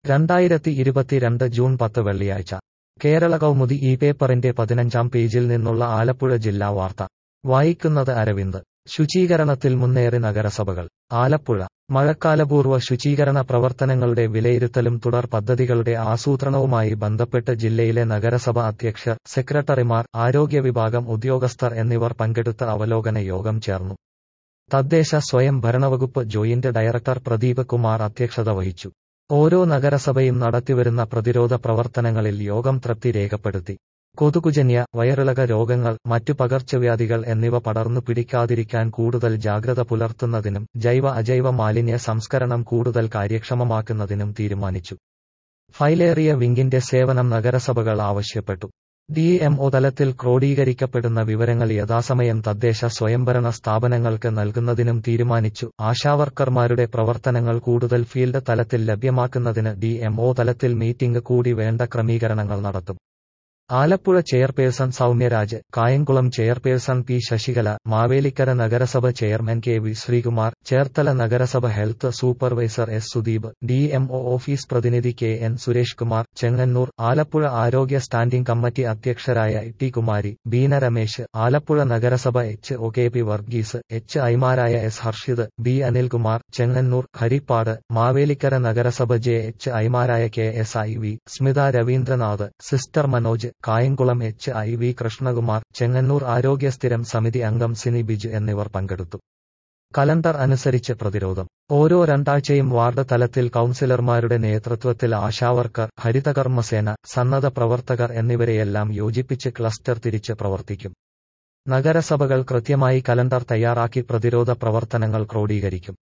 രണ്ടായിരത്തി ഇരുപത്തിരണ്ട് ജൂൺ പത്ത് വെള്ളിയാഴ്ച കേരള കൗമുദി ഈ പേപ്പറിന്റെ പതിനഞ്ചാം പേജിൽ നിന്നുള്ള ആലപ്പുഴ ജില്ലാ വാർത്ത വായിക്കുന്നത് അരവിന്ദ് ശുചീകരണത്തിൽ മുന്നേറി നഗരസഭകൾ ആലപ്പുഴ മഴക്കാലപൂർവ്വ ശുചീകരണ പ്രവർത്തനങ്ങളുടെ വിലയിരുത്തലും തുടർ പദ്ധതികളുടെ ആസൂത്രണവുമായി ബന്ധപ്പെട്ട് ജില്ലയിലെ നഗരസഭ അധ്യക്ഷർ സെക്രട്ടറിമാർ ആരോഗ്യ വിഭാഗം ഉദ്യോഗസ്ഥർ എന്നിവർ പങ്കെടുത്ത അവലോകന യോഗം ചേർന്നു തദ്ദേശ സ്വയം ഭരണവകുപ്പ് ജോയിന്റ് ഡയറക്ടർ പ്രദീപ് കുമാർ അധ്യക്ഷത വഹിച്ചു ഓരോ നഗരസഭയും നടത്തിവരുന്ന പ്രതിരോധ പ്രവർത്തനങ്ങളിൽ യോഗം തൃപ്തി രേഖപ്പെടുത്തി കൊതുകുജന്യ വയറിളക രോഗങ്ങൾ മറ്റു പകർച്ചവ്യാധികൾ എന്നിവ പടർന്നു പിടിക്കാതിരിക്കാൻ കൂടുതൽ ജാഗ്രത പുലർത്തുന്നതിനും ജൈവ അജൈവ മാലിന്യ സംസ്കരണം കൂടുതൽ കാര്യക്ഷമമാക്കുന്നതിനും തീരുമാനിച്ചു ഫൈലേറിയ വിങ്ങിന്റെ സേവനം നഗരസഭകൾ ആവശ്യപ്പെട്ടു ഡിഎംഒ തലത്തിൽ ക്രോഡീകരിക്കപ്പെടുന്ന വിവരങ്ങൾ യഥാസമയം തദ്ദേശ സ്വയംഭരണ സ്ഥാപനങ്ങൾക്ക് നൽകുന്നതിനും തീരുമാനിച്ചു ആശാവർക്കർമാരുടെ പ്രവർത്തനങ്ങൾ കൂടുതൽ ഫീൽഡ് തലത്തിൽ ലഭ്യമാക്കുന്നതിന് ഡിഎംഒ തലത്തിൽ മീറ്റിംഗ് കൂടി വേണ്ട ക്രമീകരണങ്ങൾ നടത്തും Alappuzha chairperson Soumyaraj Kayamkulam chairperson P Sasikala Mavelikkara നഗരസഭ chairman K V Sreekumar Cherthala നഗരസഭ health supervisor S Sudeep DMO office പ്രതിനിധി കെ എൻ സുരേഷ് കുമാർ ചെങ്ങന്നൂർ ആലപ്പുഴ ആരോഗ്യ സ്റ്റാൻഡിംഗ് കമ്മിറ്റി അധ്യക്ഷരായ ടി കുമാരി ബീന രമേശ് ആലപ്പുഴ നഗരസഭ H O K P Varghese H ഐമാരായ എസ് ഹർഷിത് ബി അനിൽകുമാർ ചെങ്ങന്നൂർ ഹരിപ്പാട് മാവേലിക്കര നഗരസഭ ജെ എച്ച് ഐമാരായ K S I V Smitha Ravindranath sister Manoj Kayamkulam H I V Krishnakumar Chengannur ആരോഗ്യ സ്ഥിരം സമിതി അംഗം സിനി ബിജു എന്നിവർ പങ്കെടുത്തു കലണ്ടർ അനുസരിച്ച് പ്രതിരോധം ഓരോ രണ്ടാഴ്ചയും വാർഡ് തലത്തിൽ കൌൺസിലർമാരുടെ നേതൃത്വത്തിൽ ആശാവർക്കർ ഹരിതകർമ്മസേന സന്നദ്ധ പ്രവർത്തകർ എന്നിവരെയെല്ലാം യോജിപ്പിച്ച് ക്ലസ്റ്റർ തിരിച്ച് പ്രവർത്തിക്കും നഗരസഭകൾ കൃത്യമായി കലണ്ടർ തയ്യാറാക്കി പ്രതിരോധ പ്രവർത്തനങ്ങൾ ക്രോഡീകരിക്കും